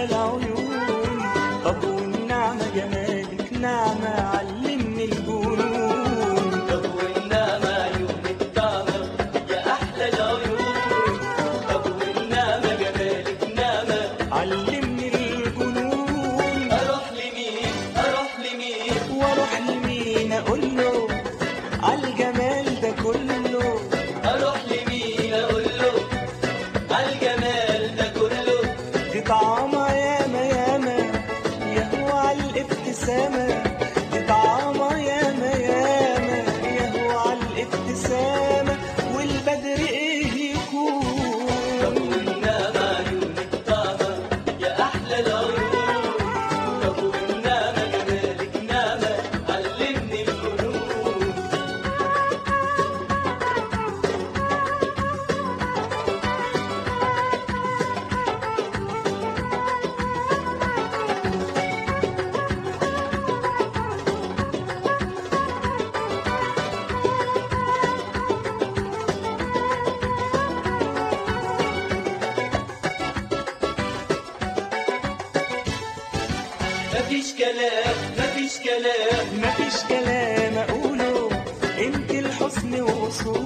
أحلى العيون طب والنعمة جمالك نعمة علمني الجنون طب والنعمة عيونك طعمة يا أحلى العيون طب والنعمة جمالك نعمة علمني الجنون أروح لمين أروح لمين واروح لمين اقول له عالجمال ده كله أروح لمين أقول له عالجمال ده كله دي طعامة ياما ياما يهوى عالابتسامة دي طعامة ياما ياما يهوى عالابتسامة والبدر ايه طب يكون والنعمة عيونك طعمة يا أحلى العيون طب والنعمة جمالك نعمة علمني الفنون مفيش كلام مفيش كلام مفيش كلام اقوله انت الحسن واصوله